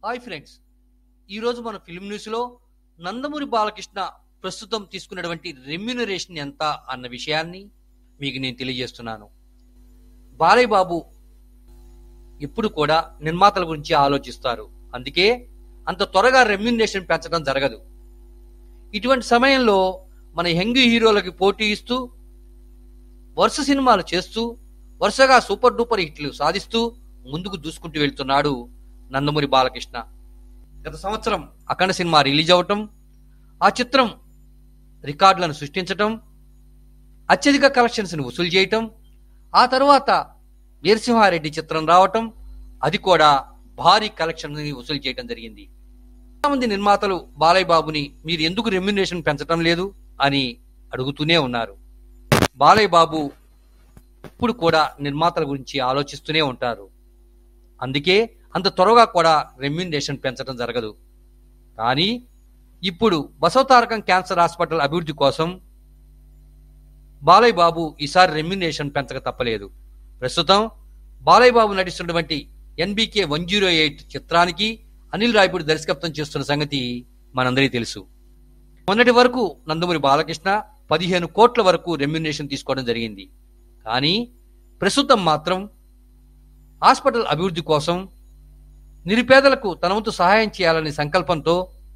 hi friends ఈరోజు మన film న్యూస్లో నందమూరి బాలకృష్ణ ప్రస్తుతం తీసుకున్నటువంటి రెమ్యూనరేషన్ ఎంత అన్న విషయాన్ని మీకు నేను తెలియజేస్తున్నాను బాలయ్య బాబు ఎప్పుడు కూడా నిర్మాతల గురించి ఆలోచిస్తారు అందుకే అంత త్వరగా రెమ్యూనరేషన్ పెంచడం జరగదు ఇటువంటి సమయంలో మన యంగ్ హీరోలకి పోటీ ఇస్తూ వరుస సినిమాలు చేస్తూ వరుసగా సూపర్ డూపర్ హిట్లు సాధిస్తూ ముందుకు దూసుకుంటూ వెళ్తున్నాడు నందమూరి బాలకృష్ణ గత సంవత్సరం అఖండ సినిమా రిలీజ్ అవటం ఆ చిత్రం రికార్డులను సృష్టించటం అత్యధిక కలెక్షన్స్ని వసూలు చేయటం ఆ తర్వాత వీరసింహారెడ్డి చిత్రం రావటం అది కూడా భారీ కలెక్షన్ని వసూలు చేయటం జరిగింది చాలా మంది నిర్మాతలు బాలయ్య బాబుని మీరు ఎందుకు రెమ్యునేషన్ పెంచటం లేదు అని అడుగుతూనే ఉన్నారు బాలయ్య బాబు ఇప్పుడు కూడా నిర్మాతల గురించి ఆలోచిస్తూనే ఉంటారు అందుకే అంత త్వరగా కూడా రెమ్యునరేషన్ పెంచడం జరగదు కానీ ఇప్పుడు బసవతారకం క్యాన్సర్ హాస్పిటల్ అభివృద్ధి కోసం బాలయ్య బాబు ఈసారి రెమ్యునరేషన్ పెంచక తప్పలేదు ప్రస్తుతం బాలయ్య బాబు నటిస్తున్నటువంటి ఎన్బికే వన్ జీరో ఎయిట్ చిత్రానికి అనిల్ రాయపూడి దర్శకత్వం చేస్తున్న సంగతి మనందరికీ తెలుసు మొన్నటి వరకు నందమూరి బాలకృష్ణ పదిహేను కోట్ల వరకు రెమ్యునరేషన్ తీసుకోవడం జరిగింది కానీ ప్రస్తుతం మాత్రం హాస్పిటల్ అభివృద్ధి కోసం నిరుపేదలకు తన వంతు సహాయం చేయాలనే సంకల్పంతో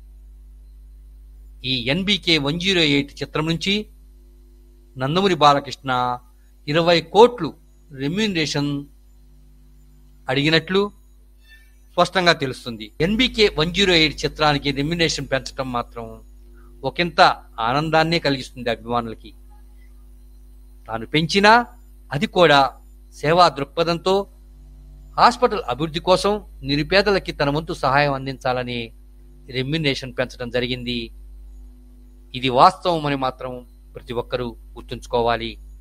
ఈ ఎన్బికే వన్ జీరో ఎయిట్ చిత్రం నుంచి నందమూరి బాలకృష్ణ ఇరవై కోట్లు రెమ్యూనరేషన్ అడిగినట్లు స్పష్టంగా తెలుస్తుంది ఎన్బికే వన్ జీరో ఎయిట్ చిత్రానికి రెమ్యునేషన్ పెంచడం మాత్రం ఒకంత ఆనందాన్నే కలిగిస్తుంది అభిమానులకి తాను పెంచినా అది కూడా సేవా దృక్పథంతో హాస్పిటల్ అభివృద్ధి కోసం నిరుపేదలకి తన వంతు సహాయం అందించాలని రెమ్యునేషన్ పెంచడం జరిగింది ఇది వాస్తవం అని మాత్రం ప్రతి ఒక్కరూ గుర్తుంచుకోవాలి